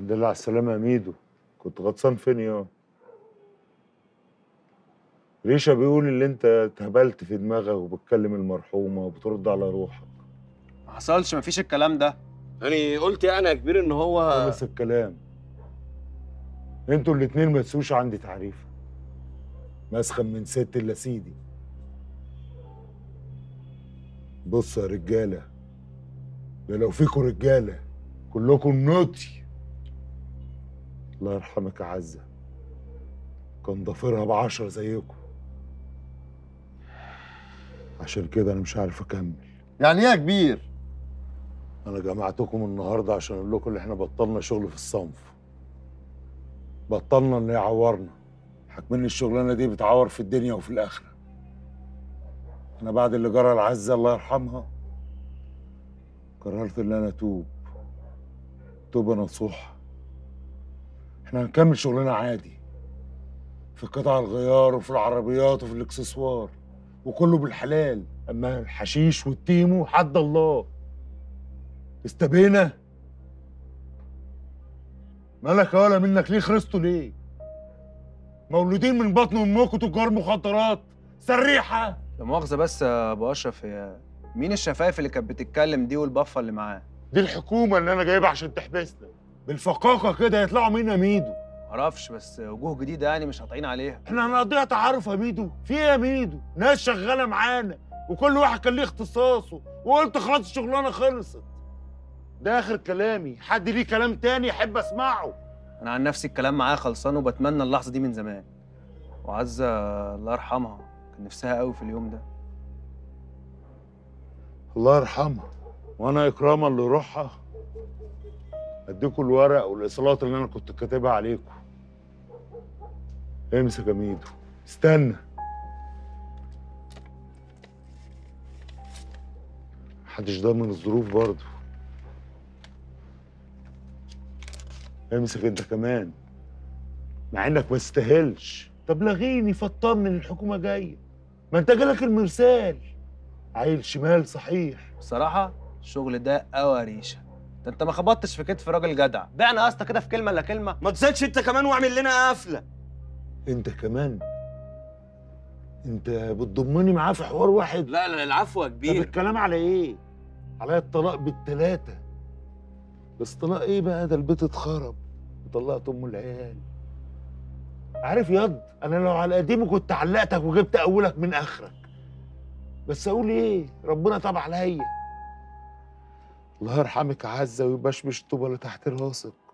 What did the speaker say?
الحمد لله على السلامة يا ميدو كنت غطسان فين يا ريشا بيقول اللي انت اتهبلت في دماغك وبتكلم المرحومة وبترد على روحك ما حصلش مفيش الكلام ده يعني قلت يعني يا كبير ان هو خلص الكلام انتوا الاتنين ما تسوش عندي تعريف مسخن من ست الا سيدي بص يا رجالة ده لو فيكوا رجالة كلكم نوتي الله يرحمك يا عزة كان ضفيرها بعشرة زيكم عشان كده انا مش عارف اكمل يعني ايه يا كبير انا جمعتكم النهارده عشان اقول لكم ان احنا بطلنا شغل في الصنف بطلنا ان يعورنا حاكمين الشغلانه دي بتعور في الدنيا وفي الاخره انا بعد اللي جرى العزه الله يرحمها قررت ان انا اتوب توبه نصوحه احنا هنكمل شغلنا عادي في قطع الغيار وفي العربيات وفي الاكسسوار وكله بالحلال اما الحشيش والتيمو حد الله استبينا مالك يا ولا منك ليه خرستوا ليه مولودين من بطن امكم تجار مخدرات سريحه لا مؤاخذة بس يا ابو اشرف هي مين الشفايف اللي كانت بتتكلم دي والبفه اللي معاه؟ دي الحكومه اللي انا جايبها عشان تحبسنا بالفقاقه كده يطلعوا مين يا ميدو معرفش بس وجوه جديدة يعني مش قاطعين عليها احنا هنقضيها تعارف يا ميدو في ايه يا ميدو ناس شغاله معانا وكل واحد كان ليه اختصاصه وقلت خلاص الشغلانه خلصت ده اخر كلامي حد ليه كلام تاني احب اسمعه انا عن نفسي الكلام معاها خلصان وبتمنى اللحظة دي من زمان وعزة الله يرحمها كان نفسها قوي في اليوم ده الله يرحمها وانا اكراما لروحها اديكوا الورق والاصالات اللي انا كنت كاتبها عليكم امسك يا ميدو استنى محدش ضامن الظروف برضه امسك انت كمان مع انك ما تستاهلش طب لغيني فطرني الحكومه جايه ما انت جالك المرسال عيل شمال صحيح بصراحة الشغل ده قوي يا ريشة ده انت ما خبطتش في كتف راجل جدع بعنا يا اسطى كده في كلمة الا كلمة ما تزيدش انت كمان واعمل لنا قفله انت كمان انت بتضمني معاه في حوار واحد لا لا العفو يا طب كبير الكلام على ايه عليا الطلاق بالتلاتة بس طلاق ايه بقى ده البيت اتخرب وطلقت ام العيال عارف ياض انا لو على قديمي كنت علقتك وجبت اولك من اخرك بس اقول ايه ربنا تاب عليا الله يرحمك يا عزه ويبشبش الطوبه اللي تحت راسك